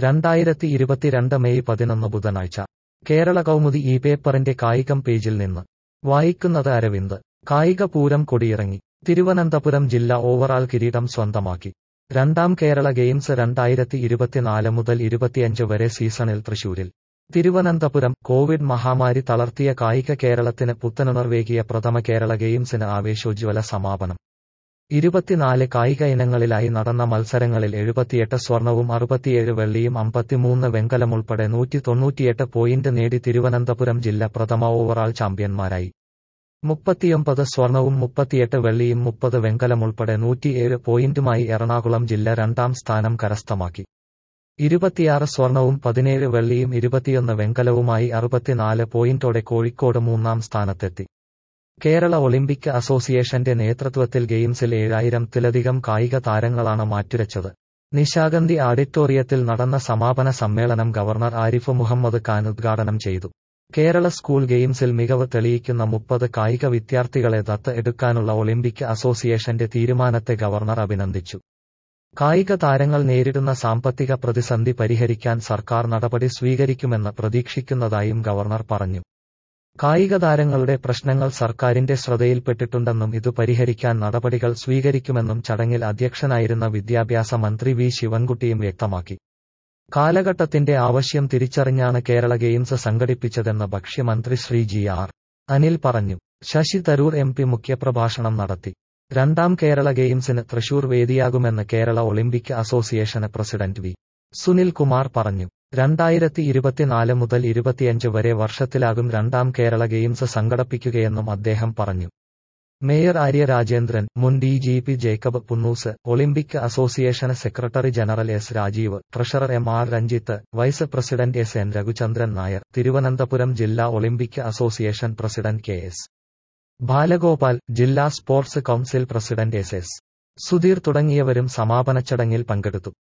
രണ്ടായിരത്തി ഇരുപത്തിരണ്ട് മെയ് പതിനൊന്ന് ബുധനാഴ്ച കേരള കൗമുദി ഈ പേപ്പറിന്റെ കായികം പേജിൽ നിന്ന് വായിക്കുന്നത് അരവിന്ദ് കായിക പൂരം കൊടിയിറങ്ങി തിരുവനന്തപുരം ജില്ല ഓവറാൾ കിരീടം സ്വന്തമാക്കി രണ്ടാം കേരള ഗെയിംസ് രണ്ടായിരത്തി ഇരുപത്തിനാല് മുതൽ ഇരുപത്തിയഞ്ച് വരെ സീസണിൽ തൃശൂരിൽ തിരുവനന്തപുരം കോവിഡ് മഹാമാരി തളർത്തിയ കായിക കേരളത്തിന് പുത്തനുണർവേകിയ പ്രഥമ കേരള ഗെയിംസിന് ആവേശോജ്വല സമാപനം ഇരുപത്തിനാല് കായിക ഇനങ്ങളിലായി നടന്ന മത്സരങ്ങളിൽ എഴുപത്തിയെട്ട് സ്വർണവും അറുപത്തിയേഴ് വെള്ളിയും അമ്പത്തിമൂന്ന് വെങ്കലമുൾപ്പെടെ നൂറ്റി തൊണ്ണൂറ്റിയെട്ട് പോയിന്റ് നേടി തിരുവനന്തപുരം ജില്ല പ്രഥമ ഓവറാൾ ചാമ്പ്യന്മാരായി മുപ്പത്തിയൊമ്പത് സ്വർണവും മുപ്പത്തിയെട്ട് വെള്ളിയും മുപ്പത് വെങ്കലമുൾപ്പെടെ നൂറ്റിയേഴ് പോയിന്റുമായി എറണാകുളം ജില്ല രണ്ടാം സ്ഥാനം കരസ്ഥമാക്കി ഇരുപത്തിയാറ് സ്വർണവും പതിനേഴ് വെള്ളിയും ഇരുപത്തിയൊന്ന് വെങ്കലവുമായി അറുപത്തിനാല് പോയിന്റോടെ കോഴിക്കോട് മൂന്നാം സ്ഥാനത്തെത്തി കേരള ഒളിമ്പിക് അസോസിയേഷന്റെ നേതൃത്വത്തിൽ ഗെയിംസിൽ ഏഴായിരത്തിലധികം കായിക താരങ്ങളാണ് മാറ്റുരച്ചത് നിശാഗന്ധി ആഡിറ്റോറിയത്തിൽ നടന്ന സമാപന സമ്മേളനം ഗവർണർ ആരിഫ് മുഹമ്മദ് ഖാൻ ഉദ്ഘാടനം ചെയ്തു കേരള സ്കൂൾ ഗെയിംസിൽ മികവ് തെളിയിക്കുന്ന മുപ്പത് കായിക വിദ്യാർത്ഥികളെ ദത്ത് എടുക്കാനുള്ള ഒളിമ്പിക് അസോസിയേഷന്റെ തീരുമാനത്തെ ഗവർണർ അഭിനന്ദിച്ചു കായിക താരങ്ങൾ നേരിടുന്ന സാമ്പത്തിക പ്രതിസന്ധി പരിഹരിക്കാൻ സർക്കാർ നടപടി സ്വീകരിക്കുമെന്ന് പ്രതീക്ഷിക്കുന്നതായും ഗവർണർ പറഞ്ഞു കായിക താരങ്ങളുടെ പ്രശ്നങ്ങൾ സർക്കാരിന്റെ ശ്രദ്ധയിൽപ്പെട്ടിട്ടുണ്ടെന്നും ഇത് പരിഹരിക്കാൻ നടപടികൾ സ്വീകരിക്കുമെന്നും ചടങ്ങിൽ അധ്യക്ഷനായിരുന്ന വിദ്യാഭ്യാസ മന്ത്രി വി ശിവൻകുട്ടിയും വ്യക്തമാക്കി കാലഘട്ടത്തിന്റെ ആവശ്യം തിരിച്ചറിഞ്ഞാണ് കേരള ഗെയിംസ് സംഘടിപ്പിച്ചതെന്ന് ഭക്ഷ്യമന്ത്രി ശ്രീ ജി ആർ അനിൽ പറഞ്ഞു ശശി തരൂർ എം പി മുഖ്യപ്രഭാഷണം നടത്തി രണ്ടാം കേരള ഗെയിംസിന് തൃശൂർ വേദിയാകുമെന്ന് Kerala Olympic association president V Sunil Kumar പറഞ്ഞു രണ്ടായിരത്തി ഇരുപത്തിനാല് മുതൽ ഇരുപത്തിയഞ്ച് വരെ വർഷത്തിലാകും രണ്ടാം കേരള ഗെയിംസ് സംഘടിപ്പിക്കുകയെന്നും അദ്ദേഹം പറഞ്ഞു മേയർ ആര്യ രാജേന്ദ്രൻ മുൻ D G P Jacob Punnoose Olympic association secretary general S Rajeev treasurer M R Ranjith vice president S N Raghuchandran Nair Thiruvananthapuram ജില്ലാ Olympic association president K S Balagopal ജില്ലാ sports council president S S Sudheer തുടങ്ങിയവരും സമാപന ചടങ്ങിൽ പങ്കെടുത്തു